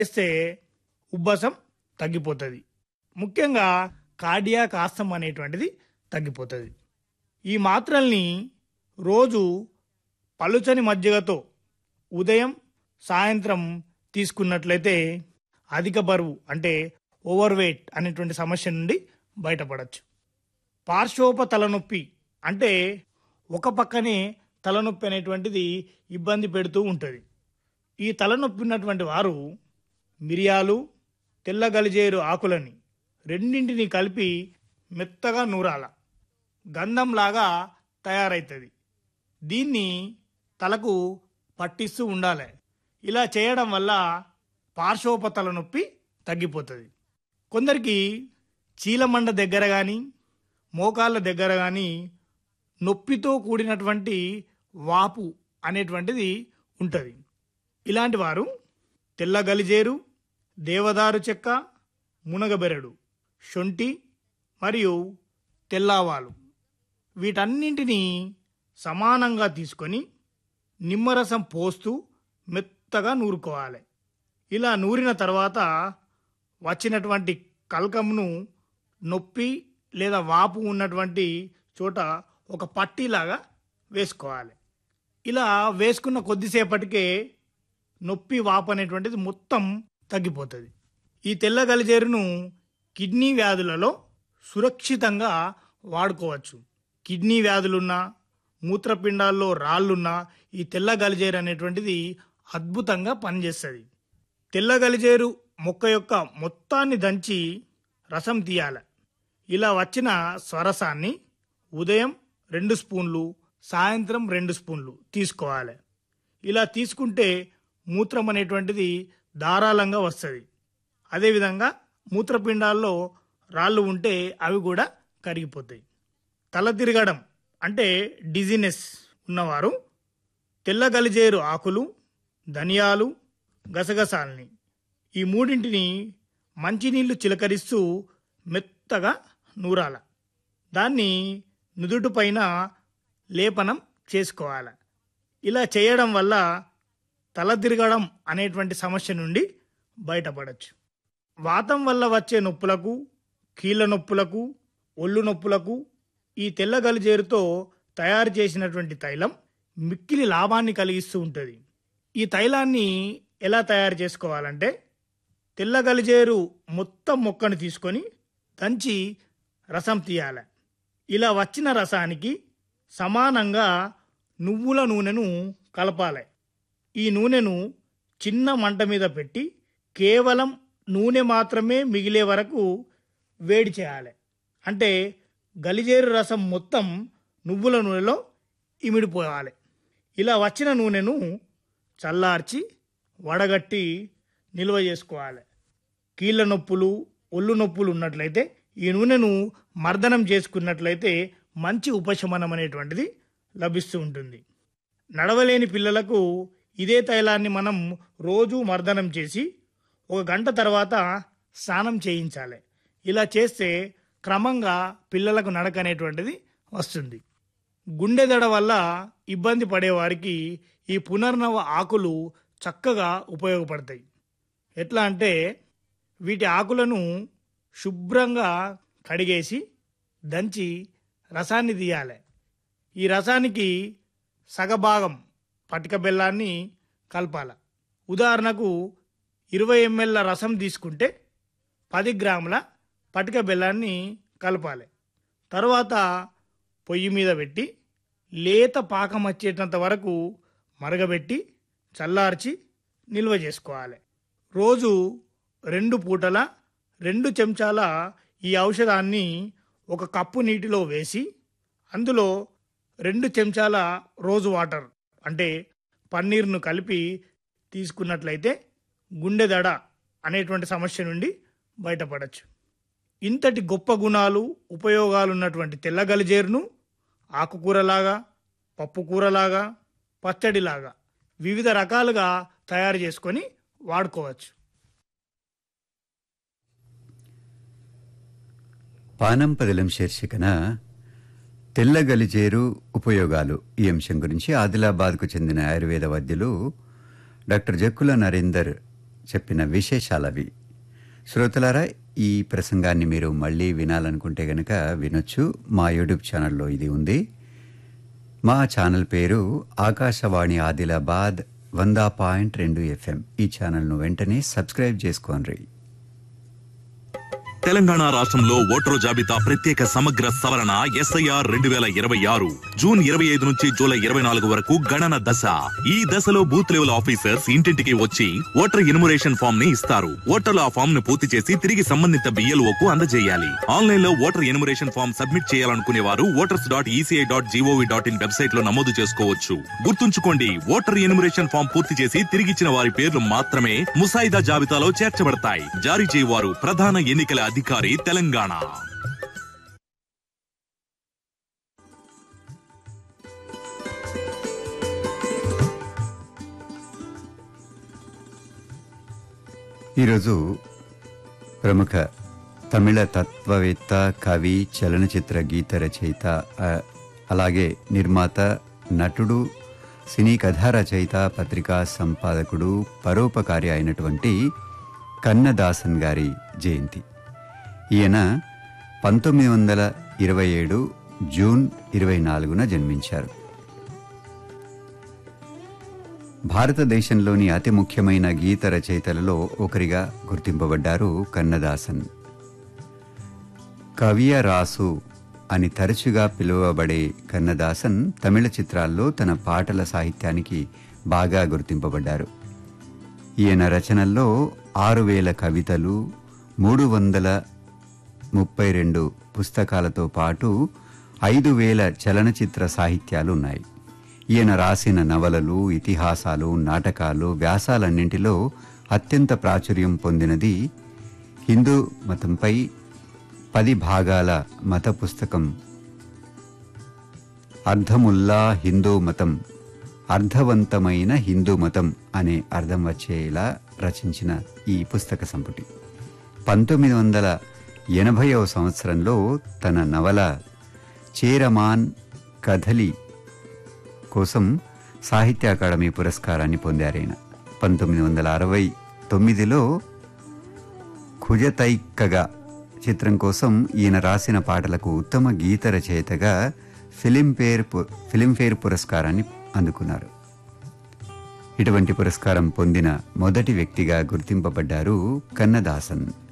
చేస్తే ఉబ్బసం తగ్గిపోతుంది ముఖ్యంగా కార్డియాక్ ఆస్తం అనేటువంటిది తగ్గిపోతుంది ఈ మాత్రల్ని రోజు పలుచని మజ్జిగతో ఉదయం సాయంత్రం తీసుకున్నట్లయితే అధిక బరువు అంటే ఓవర్ వెయిట్ అనేటువంటి సమస్య నుండి బయటపడచ్చు పార్శ్వోప తలనొప్పి అంటే ఒక పక్కనే తలనొప్పి అనేటువంటిది ఇబ్బంది పెడుతూ ఉంటుంది ఈ తలనొప్పి ఉన్నటువంటి వారు మిరియాలు తెల్ల గలిజేరు ఆకులని రెండింటిని కలిపి మెత్తగా నూరాల గంధంలాగా తయారవుతుంది దీన్ని తలకు పట్టిస్తూ ఉండాలి ఇలా చేయడం వల్ల పార్శ్వోపతల నొప్పి తగ్గిపోతుంది కొందరికి చీలమండ దగ్గర కానీ మోకాళ్ళ దగ్గర కానీ నొప్పితో కూడినటువంటి వాపు అనేటువంటిది ఉంటుంది ఇలాంటి వారు తెల్ల గలిజేరు దేవదారు చెక్క మునగబెరడు శొంఠి మరియు తెల్లావాలు వీటన్నింటినీ సమానంగా తీసుకొని నిమ్మరసం పోస్తూ మెత్తగా నూరుకోవాలి ఇలా నూరిన తర్వాత వచ్చినటువంటి కల్కంను నొప్పి లేదా వాపు ఉన్నటువంటి చోట ఒక పట్టీలాగా వేసుకోవాలి ఇలా వేసుకున్న కొద్దిసేపటికే నొప్పి వాపు అనేటువంటిది మొత్తం తగ్గిపోతుంది ఈ తెల్ల గలిజేరును కిడ్నీ వ్యాధులలో సురక్షితంగా వాడుకోవచ్చు కిడ్నీ వ్యాధులున్నా మూత్రపిండాల్లో రాళ్ళున్నా ఈ తెల్ల గలిజేరు అనేటువంటిది అద్భుతంగా పనిచేస్తుంది తెల్ల గలిజేరు మొక్క యొక్క మొత్తాన్ని దంచి రసం తీయాలి ఇలా వచ్చిన స్వరసాన్ని ఉదయం రెండు స్పూన్లు సాయంత్రం రెండు స్పూన్లు తీసుకోవాలి ఇలా తీసుకుంటే మూత్రం అనేటువంటిది ధారాళంగా వస్తుంది అదేవిధంగా మూత్రపిండాల్లో రాళ్ళు ఉంటే అవి కూడా కరిగిపోతాయి తల తిరగడం అంటే డిజినెస్ ఉన్నవారు తెల్ల గలిజేరు ఆకులు ధనియాలు గసగసాల్ని ఈ మూడింటిని మంచినీళ్లు చిలకరిస్తూ మెత్తగా నూరాల దాన్ని నుదుటి పైన లేపనం చేసుకోవాలి ఇలా చేయడం వల్ల తల తిరగడం అనేటువంటి సమస్య నుండి బయటపడచ్చు వాతం వల్ల వచ్చే నొప్పులకు కీళ్ళ నొప్పులకు ఒళ్ళు నొప్పులకు ఈ తెల్ల గలిజేరుతో తయారు చేసినటువంటి తైలం మిక్కిలి లాభాన్ని కలిగిస్తూ ఉంటుంది ఈ తైలాన్ని ఎలా తయారు చేసుకోవాలంటే తెల్ల గలిజేరు మొత్తం మొక్కను తీసుకొని దంచి రసం తీయాలి ఇలా వచ్చిన రసానికి సమానంగా నువ్వుల నూనెను కలపాలి ఈ నూనెను చిన్న మంట మీద పెట్టి కేవలం నూనె మాత్రమే మిగిలే వరకు వేడి చేయాలి అంటే గలిజేరు రసం మొత్తం నువ్వుల నూనెలో ఇమిడిపోవాలి ఇలా వచ్చిన నూనెను చల్లార్చి వడగట్టి నిల్వ చేసుకోవాలి కీళ్ళ నొప్పులు ఒళ్ళు నొప్పులు ఉన్నట్లయితే ఈ నూనెను మర్దనం చేసుకున్నట్లయితే మంచి ఉపశమనం అనేటువంటిది లభిస్తూ ఉంటుంది నడవలేని పిల్లలకు ఇదే తైలాన్ని మనం రోజు మర్దనం చేసి ఒక గంట తర్వాత స్నానం చేయించాలి ఇలా చేస్తే క్రమంగా పిల్లలకు నడక అనేటువంటిది వస్తుంది గుండె దడ వల్ల ఇబ్బంది పడేవారికి ఈ పునర్నవ ఆకులు చక్కగా ఉపయోగపడతాయి ఎట్లా అంటే వీటి ఆకులను శుభ్రంగా కడిగేసి దంచి రసాన్ని తీయాలి ఈ రసానికి సగభాగం పటిక బెల్లాన్ని కలపాల ఉదాహరణకు ఇరవై ఎంఎల్ల రసం తీసుకుంటే పది గ్రాముల పటిక బెల్లాన్ని కలపాలి తర్వాత పొయ్యి మీద పెట్టి లేత పాకం వచ్చేటంత వరకు మరగబెట్టి చల్లార్చి నిల్వ చేసుకోవాలి రోజు రెండు పూటల రెండు చెంచాల ఈ ఔషధాన్ని ఒక కప్పు నీటిలో వేసి అందులో రెండు చెంచాల రోజు వాటర్ అంటే పన్నీర్ను కలిపి తీసుకున్నట్లయితే గుండె దడ అనేటువంటి సమస్య నుండి బయటపడచ్చు ఇంతటి గొప్ప గుణాలు ఉపయోగాలు ఉన్నటువంటి తెల్ల గలిజేరును ఆకుకూరలాగా పప్పుకూరలాగా పచ్చడిలాగా వివిధ రకాలుగా తయారు చేసుకొని వాడుకోవచ్చు పానం పదిలం శీర్షికన తెల్లగలిజేరు ఉపయోగాలు ఈ అంశం గురించి ఆదిలాబాద్కు చెందిన ఆయుర్వేద వైద్యులు డాక్టర్ జక్కుల నరేందర్ చెప్పిన విశేషాలవి శ్రోతలారా ఈ ప్రసంగాన్ని మీరు మళ్ళీ వినాలనుకుంటే గనక వినొచ్చు మా యూట్యూబ్ ఛానల్లో ఇది ఉంది మా ఛానల్ పేరు ఆకాశవాణి ఆదిలాబాద్ వంద పాయింట్ రెండు ఎఫ్ఎం ఈ ఛానల్ను వెంటనే సబ్స్క్రైబ్ చేసుకోండి తెలంగాణ రాష్ట్రంలో ఓటరు జాబితా ప్రత్యేక సమగ్ర సవరణ ఎస్ఐఆర్ రెండు వేల ఇరవై ఆరు జూన్ ఇరవై ఐదు నుంచి జూలై ఇరవై నాలుగు వరకు గణన దశ ఈ దశలో బూత్ లెవెల్ ఆఫీసర్స్ ఇంటింటికి వచ్చి ఓటర్ ఇన్మురేషన్ ఫామ్ ని ఇస్తారు ఓటర్లు ఆ ఫామ్ ను పూర్తి చేసి తిరిగి సంబంధిత బిఎల్ఓ కు అందజేయాలి ఆన్లైన్ లో ఓటర్ ఇన్మురేషన్ ఫామ్ సబ్మిట్ చేయాలనుకునే వారు voters dot ECI dot GOV dot in website లో నమోదు చేసుకోవచ్చు గుర్తుంచుకోండి ఓటర్ ఇన్మురేషన్ ఫామ్ పూర్తి చేసి తిరిగిచ్చిన వారి పేర్లు మాత్రమే ముసాయిదా జాబితాలో చేర్చబడతాయి జారీ చేయవారు ప్రధాన ఎన్నికల అధికారి తెలంగాణ ఈరోజు ప్రముఖ తమిళ తత్వవేత్త కవి చలనచిత్ర గీత రచయిత ఆ, అలాగే నిర్మాత నటుడు సినీ కథా రచయిత పత్రికా సంపాదకుడు పరోపకారి అయినటువంటి కన్నదాసన్ గారి జయంతి ఈయన పంతొమ్మిది వందల ఇరవై ఏడు జూన్ ఇరవై నాలుగున జన్మించారు భారతదేశంలోని అతి ముఖ్యమైన గీత రచయితలలో ఒకరిగా గుర్తింపబడ్డారు కన్నదాసన్ కవియ రాసు అని తరచుగా పిలువబడే కన్నదాసన్ తమిళ చిత్రాల్లో తన పాటల సాహిత్యానికి బాగా గుర్తింపబడ్డారు ఈయన రచనల్లో ఆరు వేల కవితలు మూడు వందల ముప్పై రెండు పుస్తకాలతో పాటు ఐదు వేల చలనచిత్ర సాహిత్యాలు ఉన్నాయి ఈయన రాసిన నవలలు ఇతిహాసాలు నాటకాలు వ్యాసాలన్నింటిలో అత్యంత ప్రాచుర్యం పొందినది హిందూ మతంపై పది భాగాల మత పుస్తకం అర్థముల్లా హిందూ మతం అర్థవంతమైన హిందూ మతం అనే అర్థం వచ్చేలా రచించిన ఈ పుస్తక సంపుటి పంతొమ్మిది వందల ఎనభైవ సంవత్సరంలో తన నవల చేరమాన్ కథలి కోసం సాహిత్య అకాడమీ పురస్కారాన్ని పొందారాయన పంతొమ్మిది వందల అరవై తొమ్మిదిలో ఖుజతైక్కగా చిత్రం కోసం ఈయన రాసిన పాటలకు ఉత్తమ గీత రచయితగా ఫిలింఫేర్ పు- ఫిలింఫేర్ పురస్కారాన్ని అందుకున్నారు ఇటువంటి పురస్కారం పొందిన మొదటి వ్యక్తిగా గుర్తింపబడ్డారు కన్నదాసన్